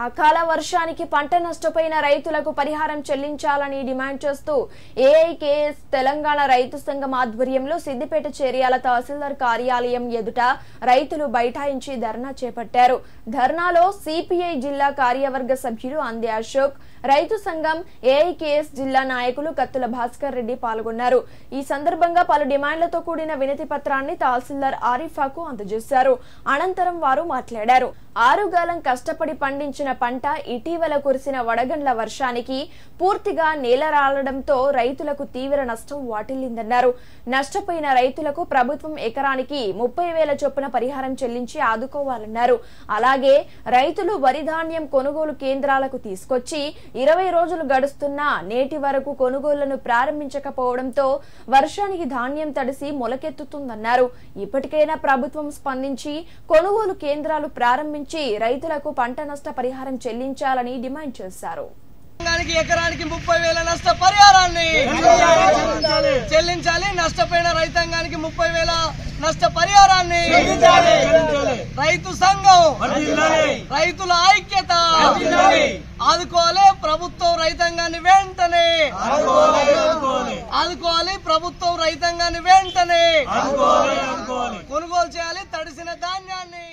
అకాల వర్షానికి పంట నష్టపోయిన రైతులకు పరిహారం చెల్లించాలని డిమాండ్ చేస్తూ ఏఐకేఎస్ తెలంగాణ రైతు సంఘం ఆధ్వర్యంలో సిద్దిపేట చేరియాల తహసీల్దార్ కార్యాలయం ఎదుట రైతులు బైఠాయించి ధర్నా చేపట్టారు ధర్నాలో సిపిఐ జిల్లా కార్యవర్గ సభ్యులు అందే అశోక్ రైతు సంఘం ఏఐకేఎస్ జిల్లా నాయకులు కత్తుల భాస్కర్ రెడ్డి పాల్గొన్నారు ఈ సందర్భంగా పలు డిమాండ్లతో కూడిన వినతి పత్రాన్ని తహసీల్దార్ ఆరిఫాకు అందజేశారు అనంతరం వారు మాట్లాడారు ఆరుగాలం కష్టపడి పండించిన పంట ఇటీవల కురిసిన వడగండ్ల వర్షానికి పూర్తిగా నేల రాలడంతో రైతులకు తీవ్ర నష్టం వాటిల్లిందన్నారు నష్టపోయిన రైతులకు ప్రభుత్వం ఎకరానికి ముప్పై వేల చొప్పున పరిహారం చెల్లించి ఆదుకోవాలన్నారు అలాగే రైతులు వరి ధాన్యం కొనుగోలు కేంద్రాలకు తీసుకొచ్చి ఇరవై రోజులు గడుస్తున్నా నేటి వరకు కొనుగోళ్లను ప్రారంభించకపోవడంతో వర్షానికి ధాన్యం తడిసి మొలకెత్తుతుందన్నారు ఇప్పటికైనా ప్రభుత్వం స్పందించి కొనుగోలు కేంద్రాలు ప్రారంభించి రైతులకు పంట నష్ట పరిహారం చెల్లించాలని డిమాండ్ చేశారు రైతాంగానికి ఎకరానికి ముప్పై వేల నష్ట పరిహారాన్ని చెల్లించాలి నష్టపోయిన రైతాంగానికి ముప్పై వేల నష్ట పరిహారాన్ని రైతు సంఘం రైతుల ఐక్యత ఆదుకోవాలి ప్రభుత్వం రైతాంగాన్ని వెంటనే ఆదుకోవాలి ప్రభుత్వం రైతాంగాన్ని వెంటనే కొనుగోలు చేయాలి తడిసిన ధాన్యాన్ని